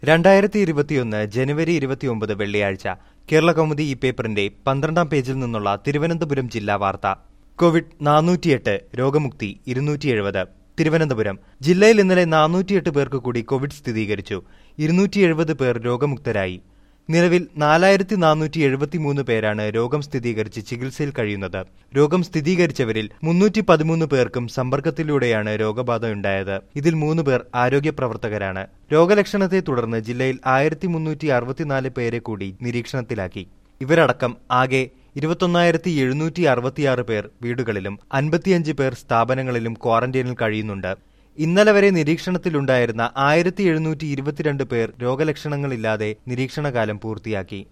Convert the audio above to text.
രണ്ടായിരത്തി ഇരുപത്തിയൊന്ന് ജനുവരി ഇരുപത്തിയൊമ്പത് വെള്ളിയാഴ്ച കേരള കൗമുദി ഈ പേപ്പറിന്റെ പന്ത്രണ്ടാം പേജിൽ നിന്നുള്ള തിരുവനന്തപുരം ജില്ലാ വാർത്ത കോവിഡ് നാനൂറ്റിയെട്ട് രോഗമുക്തി ഇരുന്നൂറ്റി എഴുപത് തിരുവനന്തപുരം ജില്ലയിൽ ഇന്നലെ നാനൂറ്റിയെട്ട് പേർക്ക് കൂടി കോവിഡ് സ്ഥിരീകരിച്ചു ഇരുന്നൂറ്റി എഴുപത് പേർ രോഗമുക്തരായി നിലവിൽ നാലായിരത്തി നാനൂറ്റി എഴുപത്തിമൂന്ന് പേരാണ് രോഗം സ്ഥിരീകരിച്ച് ചികിത്സയിൽ കഴിയുന്നത് രോഗം സ്ഥിരീകരിച്ചവരിൽ മുന്നൂറ്റി പതിമൂന്ന് പേർക്കും സമ്പർക്കത്തിലൂടെയാണ് രോഗബാധയുണ്ടായത് ഇതിൽ മൂന്ന് പേർ ആരോഗ്യ പ്രവർത്തകരാണ് രോഗലക്ഷണത്തെ തുടർന്ന് ജില്ലയിൽ ആയിരത്തി മുന്നൂറ്റി അറുപത്തിനാല് പേരെ കൂടി നിരീക്ഷണത്തിലാക്കി ഇവരടക്കം ആകെ ഇരുപത്തൊന്നായിരത്തി എഴുന്നൂറ്റി അറുപത്തിയാറ് പേർ വീടുകളിലും അൻപത്തിയഞ്ച് പേർ സ്ഥാപനങ്ങളിലും ക്വാറന്റൈനിൽ കഴിയുന്നുണ്ട് ഇന്നലെ വരെ നിരീക്ഷണത്തിലുണ്ടായിരുന്ന ആയിരത്തി എഴുന്നൂറ്റി ഇരുപത്തിരണ്ട് പേർ രോഗലക്ഷണങ്ങളില്ലാതെ നിരീക്ഷണകാലം പൂർത്തിയാക്കി